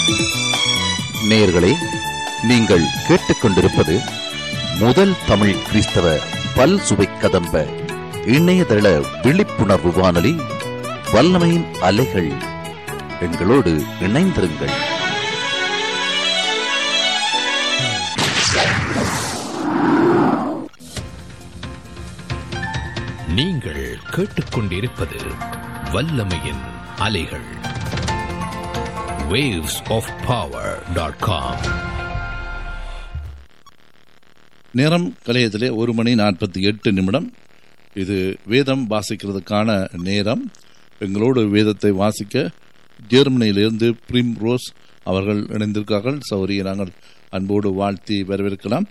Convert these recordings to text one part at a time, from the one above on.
நேயர்களே நீங்கள் கேட்டுக்கொண்டிருப்பது முதல் தமிழ் கிறிஸ்தவ பல் சுவை கதம்ப இணையதள விழிப்புணர்வு வானொலி வல்லமையின் அலைகள் எங்களோடு இணைந்திருங்கள் நீங்கள் கேட்டுக்கொண்டிருப்பது வல்லமையின் அலைகள் waves of power.com நேரம் கலையத்திலே ஒரு மணி நாற்பத்தி எட்டு நிமிடம் இது வேதம் வாசிக்கிறதுக்கான நேரம் எங்களோடு வேதத்தை வாசிக்க ஜெர்மனியிலிருந்து பிரிம் ரோஸ் அவர்கள் இணைந்திருக்கார்கள் சௌரியை நாங்கள் அன்போடு வாழ்த்தி வரவேற்கலாம்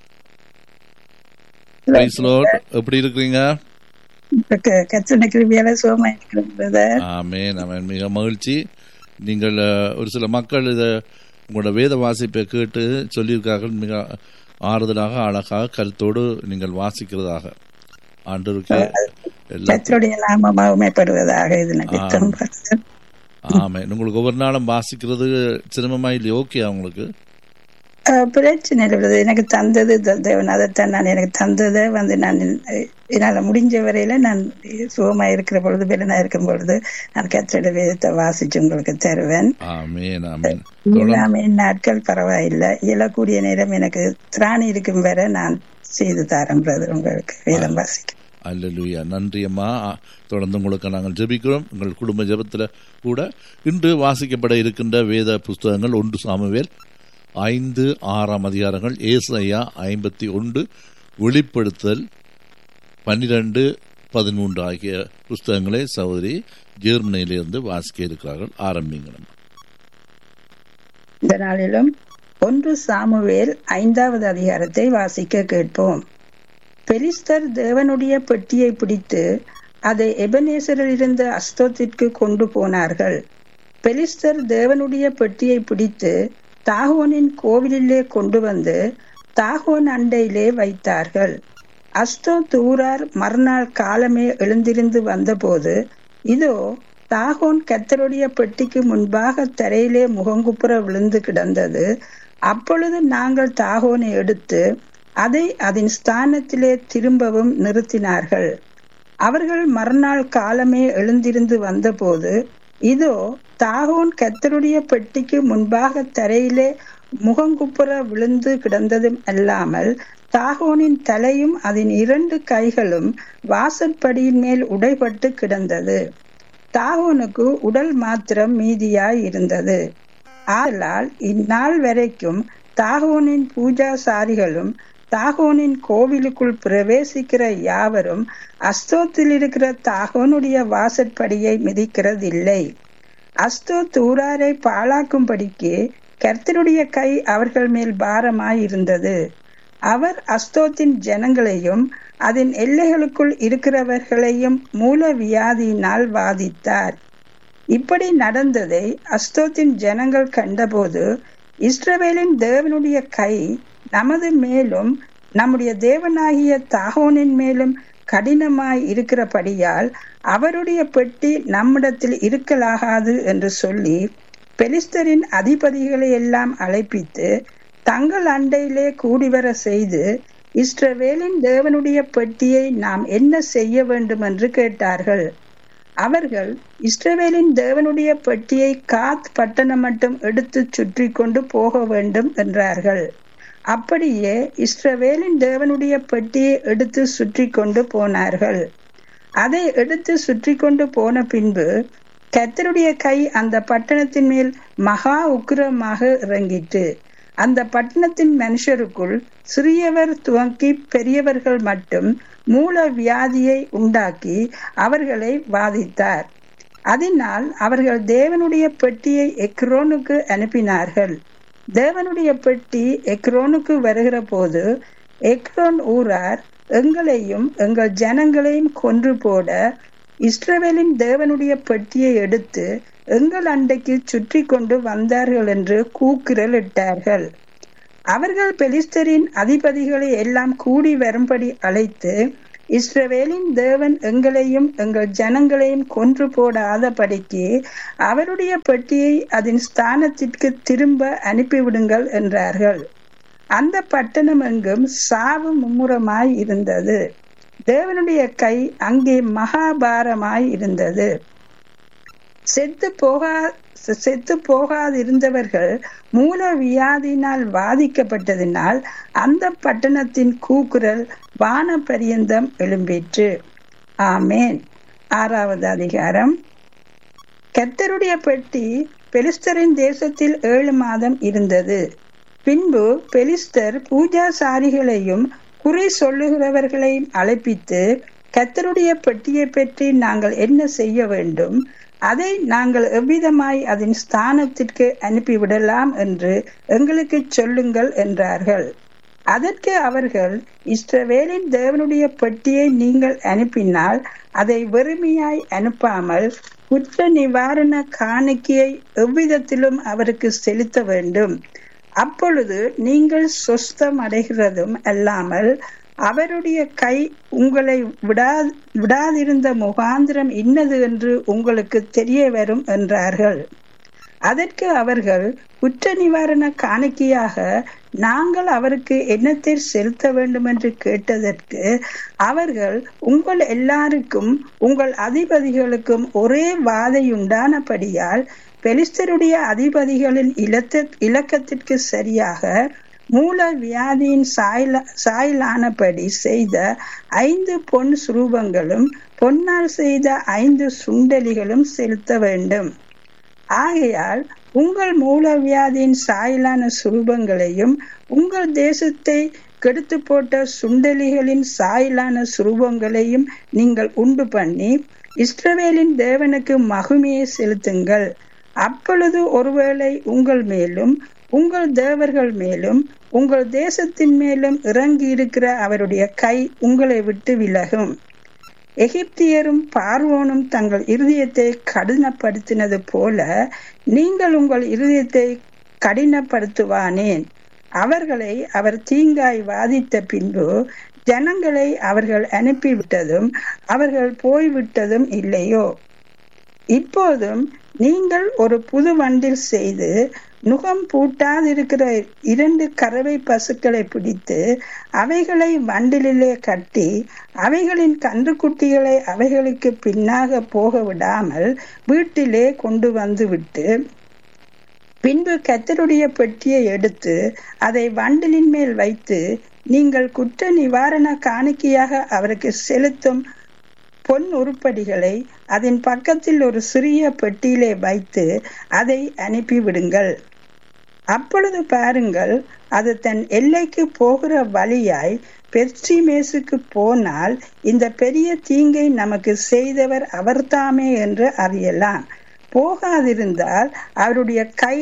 Praise Lord. எப்படி இருக்கிறீங்க கத்தனை கிருபியால சோமா இருக்கிறது ஆமென் ஆமென் மிக மகிழ்ச்சி நீங்கள் அஹ், ஒரு சில மக்கள் இதை உங்களோட வேத வாசிப்பை கேட்டு சொல்லியிருக்கார்கள் மிக ஆறுதலாக அழகாக கருத்தோடு நீங்கள் வாசிக்கிறதாக ஆண்டவருக்கு எல்லாம் கத்தருடைய நாம மகிமைப்படுவதாக இது நிமித்தம் ஆமென் உங்களுக்கு ஒவ்வொரு நாளும் வாசிக்கிறது சிரமமா இல்லையா ஓகே உங்களுக்கு அஹ், பிரச்சனை இல்லை எனக்கு தந்தது த- தேவன் அதைத்தான் நான் எனக்கு தந்ததை வந்து நான் அஹ், என்னால முடிஞ்ச வரையில நான் சுகமா இருக்கிற பொழுது பெலனா இருக்கும் பொழுது நான் கத்தருடைய வேதத்தை வாசிச்சு உங்களுக்கு தருவேன் ஆமென் ஆமென் தொடர்ந்து இல்லாம நாட்கள் பரவாயில்லை இயலக்கூடிய நேரம் எனக்கு திராணி இருக்கும் வரை நான் செய்து தரேன் brother உங்களுக்கு வேதம் வாசிக்க அல்லேலூயா நன்றி அம்மா ஆ, தொடர்ந்து உங்களுக்கு நாங்கள் ஜெபிக்கிறோம் உங்கள் குடும்ப ஜெபத்தில் கூட இன்று வாசிக்கப்பட இருக்கின்ற வேத புஸ்தகங்கள் ஒன்று சாமுவேல் ஐந்து ஆறாம் அதிகாரங்கள் ஏசாயா ஐம்பத்தி ஒன்று வெளிப்படுத்தல் பன்னிரண்டு பதிமூன்று ஆகிய புஸ்தகங்களை சகோதரி ஜெர்மனியிலிருந்து வாசிக்க இருக்கிறார்கள் ஆரம்பிங்கணும் இந்த நாளிலும் ஒன்று சாமுவேல் ஐந்தாவது அதிகாரத்தை வாசிக்க கேட்போம் பெலிஸ்தர் தேவனுடைய பெட்டியை பிடித்து அதை எபனேசரில் இருந்த அஸ்தோத்திற்கு கொண்டு போனார்கள் பெலிஸ்தர் தேவனுடைய பெட்டியை பிடித்து தாகோனின் கோவிலிலே கொண்டு வந்து தாகோன் அண்டையிலே வைத்தார்கள் அஸ்தோ தூரார் மறுநாள் காலமே எழுந்திருந்து வந்தபோது இதோ தாகோன் கத்தருடைய பெட்டிக்கு முன்பாக தரையிலே முகங்குப்புற விழுந்து கிடந்தது அப்பொழுது நாங்கள் தாகோனை எடுத்து அதை அதன் ஸ்தானத்திலே திரும்பவும் நிறுத்தினார்கள் அவர்கள் மறுநாள் காலமே எழுந்திருந்து வந்தபோது இதோ தாகோன் கத்தருடைய பெட்டிக்கு முன்பாக தரையிலே முகங்குப்புற விழுந்து கிடந்ததும் அல்லாமல் தாகோனின் தலையும் அதன் இரண்டு கைகளும் வாசற்படியின் மேல் உடைபட்டு கிடந்தது தாகோனுக்கு உடல் மாத்திரம் மீதியாய் இருந்தது ஆதலால் இந்நாள் வரைக்கும் தாகோனின் பூஜாசாரிகளும் தாகோனின் கோவிலுக்குள் பிரவேசிக்கிற யாவரும் அஸ்தோத்தில் இருக்கிற தாகோனுடைய வாசற்படியை மிதிக்கிறதில்லை அஸ்தோ தூராரை பாழாக்கும்படிக்கு கர்த்தருடைய கை அவர்கள் மேல் பாரமாய் இருந்தது அவர் அஸ்தோத்தின் ஜனங்களையும் அதன் எல்லைகளுக்குள் இருக்கிறவர்களையும் மூல வியாதியினால் வாதித்தார் இப்படி நடந்ததை அஸ்தோத்தின் ஜனங்கள் கண்டபோது இஸ்ரவேலின் தேவனுடைய கை நமது மேலும் நம்முடைய தேவனாகிய தாகோனின் மேலும் கடினமாய் இருக்கிறபடியால் அவருடைய பெட்டி நம்மிடத்தில் இருக்கலாகாது என்று சொல்லி பெலிஸ்தரின் அதிபதிகளை எல்லாம் அழைப்பித்து தங்கள் அண்டையிலே கூடிவர செய்து இஸ்ரவேலின் தேவனுடைய பெட்டியை நாம் என்ன செய்ய வேண்டும் என்று கேட்டார்கள் அவர்கள் இஸ்ரவேலின் தேவனுடைய பெட்டியை காத் பட்டணம் மட்டும் எடுத்து சுற்றி கொண்டு போக வேண்டும் என்றார்கள் அப்படியே இஸ்ரவேலின் தேவனுடைய பெட்டியை எடுத்து சுற்றி கொண்டு போனார்கள் அதை எடுத்து சுற்றி கொண்டு போன பின்பு கத்தருடைய கை அந்த பட்டணத்தின் மேல் மகா உக்கிரமாக இறங்கிட்டு அந்த பட்டணத்தின் மனுஷருக்குள் சிறியவர் துவங்கி பெரியவர்கள் மட்டும் மூல வியாதியை உண்டாக்கி அவர்களை வாதித்தார் அதனால் அவர்கள் தேவனுடைய பெட்டியை எக்ரோனுக்கு அனுப்பினார்கள் தேவனுடைய பெட்டி எக்ரோனுக்கு வருகிற போது எக்ரோன் ஊரார் எங்களையும் எங்கள் ஜனங்களையும் கொன்று போட இஸ்ரவேலின் தேவனுடைய பெட்டியை எடுத்து எங்கள் அண்டைக்கு சுற்றி கொண்டு வந்தார்கள் என்று கூக்குரல் இட்டார்கள் அவர்கள் பெலிஸ்தரின் அதிபதிகளை எல்லாம் கூடி வரும்படி அழைத்து இஸ்ரவேலின் தேவன் எங்களையும் எங்கள் ஜனங்களையும் கொன்று போடாதபடிக்கு அவருடைய பெட்டியை அதன் ஸ்தானத்திற்கு திரும்ப அனுப்பிவிடுங்கள் என்றார்கள் அந்த பட்டணம் எங்கும் சாவு மும்முரமாய் இருந்தது தேவனுடைய கை அங்கே மகாபாரமாய் இருந்தது செத்து போகா செத்து போகாதிருந்தவர்கள் மூல வியாதியினால் பாதிக்கப்பட்டதினால் அந்த பட்டணத்தின் கூக்குரல் வான பரியந்தம் எழும்பிற்று ஆமேன் ஆறாவது அதிகாரம் கர்த்தருடைய பெட்டி பெலிஸ்தரின் தேசத்தில் ஏழு மாதம் இருந்தது பின்பு பெலிஸ்தர் பூஜாசாரிகளையும் குறி சொல்லுகிறவர்களையும் அழைப்பித்து கர்த்தருடைய பெட்டியை பற்றி நாங்கள் என்ன செய்ய வேண்டும் அதை நாங்கள் எவ்விதமாய் அதன் ஸ்தானத்திற்கு அனுப்பிவிடலாம் என்று எங்களுக்கு சொல்லுங்கள் என்றார்கள் அதற்கு அவர்கள் இஸ்ரவேலின் தேவனுடைய பெட்டியை நீங்கள் அனுப்பினால் அதை வெறுமையாய் அனுப்பாமல் குற்ற நிவாரண காணிக்கையை எவ்விதத்திலும் அவருக்கு செலுத்த வேண்டும் அப்பொழுது நீங்கள் சொஸ்தம் அடைகிறதும் அல்லாமல் அவருடைய கை உங்களை விடா விடாதிருந்த முகாந்திரம் இன்னது என்று உங்களுக்கு தெரிய வரும் என்றார்கள் அதற்கு அவர்கள் குற்ற நிவாரண காணிக்கையாக நாங்கள் அவருக்கு என்னத்தை செலுத்த வேண்டும் என்று கேட்டதற்கு அவர்கள் உங்கள் எல்லாருக்கும் உங்கள் அதிபதிகளுக்கும் ஒரே வாதையுண்டானபடியால் பெலிஸ்தருடைய அதிபதிகளின் இலத்த இலக்கத்திற்கு சரியாக மூல வியாதியின் சாயல சாயலானபடி செய்த ஐந்து பொன் சுரூபங்களும் பொன்னால் செய்த ஐந்து சுண்டலிகளும் செலுத்த வேண்டும் ஆகையால் உங்கள் மூல வியாதியின் சாயலான சுரூபங்களையும் உங்கள் தேசத்தை கெடுத்து போட்ட சுண்டலிகளின் சாயலான சுரூபங்களையும் நீங்கள் உண்டு பண்ணி இஸ்ரவேலின் தேவனுக்கு மகிமையை செலுத்துங்கள் அப்பொழுது ஒருவேளை உங்கள் மேலும் உங்கள் தேவர்கள் மேலும் உங்கள் தேசத்தின் மேலும் இறங்கி இருக்கிற அவருடைய கை உங்களை விட்டு விலகும் எகிப்தியரும் பார்வோனும் தங்கள் இருதயத்தை கடினப்படுத்தினது போல நீங்கள் உங்கள் இருதயத்தை கடினப்படுத்துவானேன் அவர்களை அவர் தீங்காய் வாதித்த பின்பு ஜனங்களை அவர்கள் அனுப்பிவிட்டதும் அவர்கள் போய்விட்டதும் இல்லையோ இப்போதும் நீங்கள் ஒரு புது வண்டில் செய்து நுகம் பூட்டாதிருக்கிற இரண்டு கறவை பசுக்களை பிடித்து அவைகளை வண்டிலே கட்டி அவைகளின் கன்றுக்குட்டிகளை அவைகளுக்கு பின்னாக போக விடாமல் வீட்டிலே கொண்டு வந்து விட்டு பின்பு கத்தருடைய பெட்டியை எடுத்து அதை வண்டலின் மேல் வைத்து நீங்கள் குற்ற நிவாரண காணிக்கையாக அவருக்கு செலுத்தும் பொன் உருப்படிகளை அதன் பக்கத்தில் ஒரு சிறிய பெட்டியிலே வைத்து அதை அனுப்பிவிடுங்கள் அப்பொழுது பாருங்கள் அது தன் எல்லைக்கு போகிற வழியாய் பெர்சிமேசுக்கு போனால் இந்த பெரிய தீங்கை நமக்கு செய்தவர் அவர்தாமே என்று அறியலாம் போகாதிருந்தால் அவருடைய கை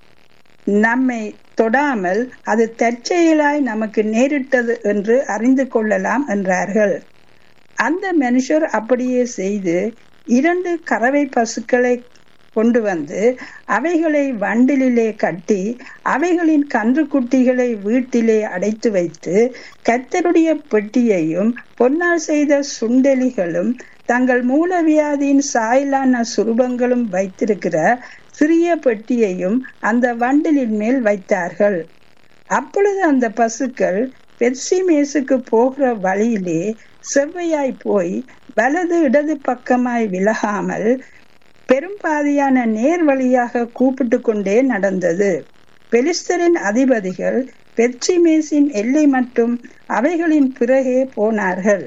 நம்மை தொடாமல் அது தற்செயலாய் நமக்கு நேரிட்டது என்று அறிந்து கொள்ளலாம் என்றார்கள் அந்த மனுஷர் அப்படியே செய்து இரண்டு கறவை பசுக்களை கொண்டு வந்து அவைகளை வண்டிலே கட்டி அவைகளின் கன்றுக்குட்டிகளை வீட்டிலே அடைத்து வைத்து கத்தருடைய பெட்டியையும் பொன்னால் செய்த சுண்டலிகளும் தங்கள் மூலவியாதியின் சாயலான சுரூபங்களும் வைத்திருக்கிற சிறிய பெட்டியையும் அந்த வண்டலின் மேல் வைத்தார்கள் அப்பொழுது அந்த பசுக்கள் பெர்சிமேசுக்கு போகிற வழியிலே செவ்வையாய் போய் வலது இடது பக்கமாய் விலகாமல் பெரும்பாதியான நேர் வழியாக கூப்பிட்டு கொண்டே நடந்தது பெலிஸ்தரின் அதிபதிகள் பெர்சிமேசின் எல்லை மட்டும் அவைகளின் பிறகே போனார்கள்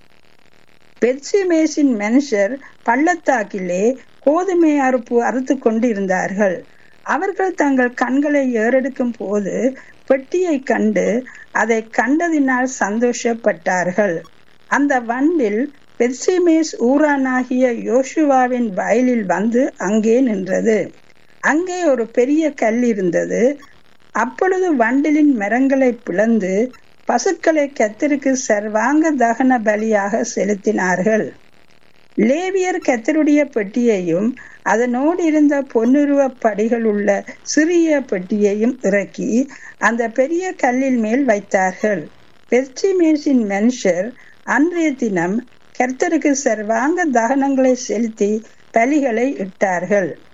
பெர்சிமேசின் மனுஷர் பள்ளத்தாக்கிலே கோதுமை அறுப்பு அறுத்து கொண்டு இருந்தார்கள் அவர்கள் தங்கள் கண்களை ஏறெடுக்கும் போது பெட்டியை கண்டு அதை கண்டதினால் சந்தோஷப்பட்டார்கள் அந்த வண்டில் பெர்சிமேஸ் ஊரானாகிய யோசுவாவின் வயலில் வந்து அங்கே நின்றது அங்கே ஒரு பெரிய கல் இருந்தது அப்பொழுது வண்டிலின் மரங்களை பிளந்து பசுக்களை கத்தருக்கு சர்வாங்க தகன பலியாக செலுத்தினார்கள் லேவியர் கத்தருடைய பெட்டியையும் அதனோடு இருந்த பொன்னுருவ படிகள் உள்ள சிறிய பெட்டியையும் இறக்கி அந்த பெரிய கல்லில் மேல் வைத்தார்கள் பெர்ச்சிமேசின் மனுஷர் அன்றைய தினம் கர்த்தருக்கு சர்வாங்க தகனங்களை செலுத்தி பலிகளை இட்டார்கள்